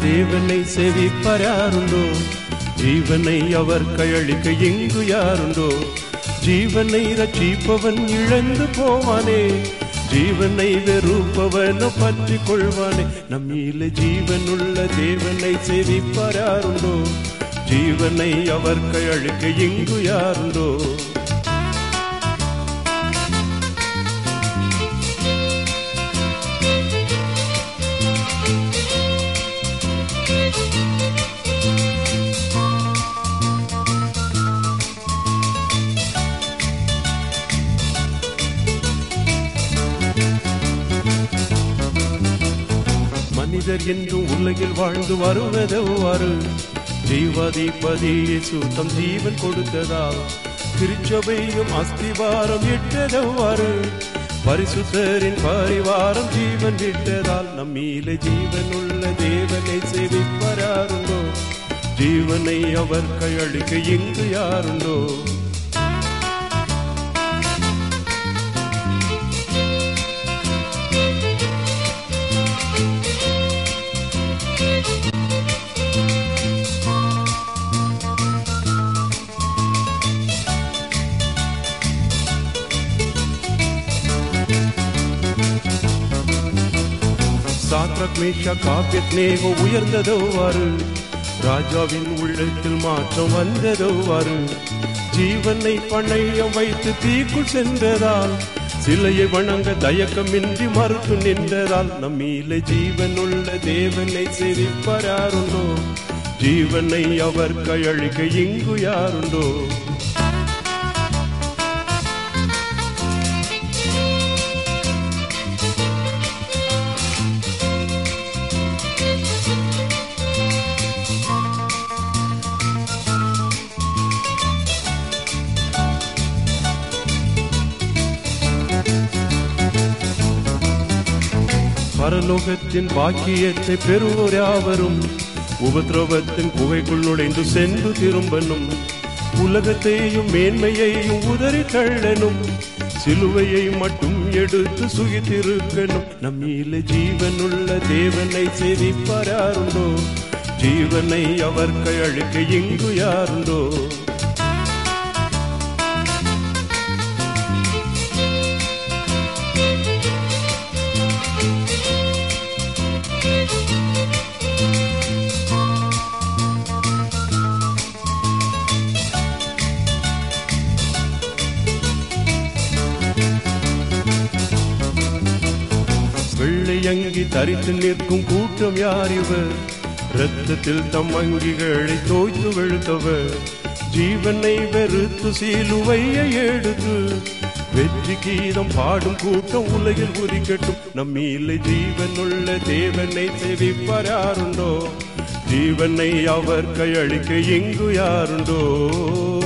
தேவனை செவிப்பராருண்டோ ஜீவனை அவர் கையளிக்க இங்கு யாருண்டோ ஜீவனை ரட்சிப்பவன் இழந்து போவானே ஜீவனை வெறுப்பவனோ பற்றி கொள்வானே நம்மீல ஜீவனுள்ள தேவனை செவிப்பராருண்டோ ஜீவனை அவர் கையளிக்க இங்கு யாருண்டோ மனிதர் என்றும் உலகில் வாழ்ந்து வருவதெவ்வாறு ஜீவாதிபதி சுத்தம் ஜீவன் கொடுத்ததால் திருச்சபையும் அஸ்திவாரம் இட்டதெவ்வாறு பரிசுத்தரின் பரிவாரம் ஜீவன் விட்டதால் நம்மீல ஜீவன் உள்ள தேவனை சேவிப்பராருண்டோ ஜீவனை அவர் கையளிக்க இங்கு யாருண்டோ சாத்ரக் மேஷா காப்பியத்னேகோ உயர்ந்ததோவாறு ராஜாவின் உள்ளத்தில் மாற்றம் வந்ததோவாறு ஜீவனை பணையம் வைத்து தீக்குள் சென்றதால் சிலையை வணங்க தயக்கமின்றி மறுத்து நின்றதால் நம்மீல ஜீவனுள்ள தேவனை செவிப்பராருண்டோ ஜீவனை அவர் கையளிக்க இங்கு யாருண்டோ பரலோகத்தின் பாக்கியத்தை பெறுவோர் யாவரும் உபதிரவத்தின் குகைக்குள் நுழைந்து சென்று திரும்பனும் உலகத்தையும் மேன்மையையும் உதறி தள்ளனும் சிலுவையை மட்டும் எடுத்து சுகித்திருக்கணும் நம்மீல ஜீவனுள்ள தேவனை சேவிப்பாருண்டோ ஜீவனை அவர் கையளிக்க இங்கு யாருண்டோ வெள்ளையங்கி தரித்து நிற்கும் கூட்டம் யார் இவர் ரத்தத்தில் தம் அங்கிகளை தோய்த்து வெளுத்தவர் ஜீவனை வெறுத்து சீலுவையை எடுத்து வெற்றி கீதம் பாடும் கூட்டம் உலகில் உதிக்கட்டும் நம்மீல ஜீவனுள்ள தேவனை செவிப்பராருண்டோ ஜீவனை அவர் கையளிக்க இங்கு யாருண்டோ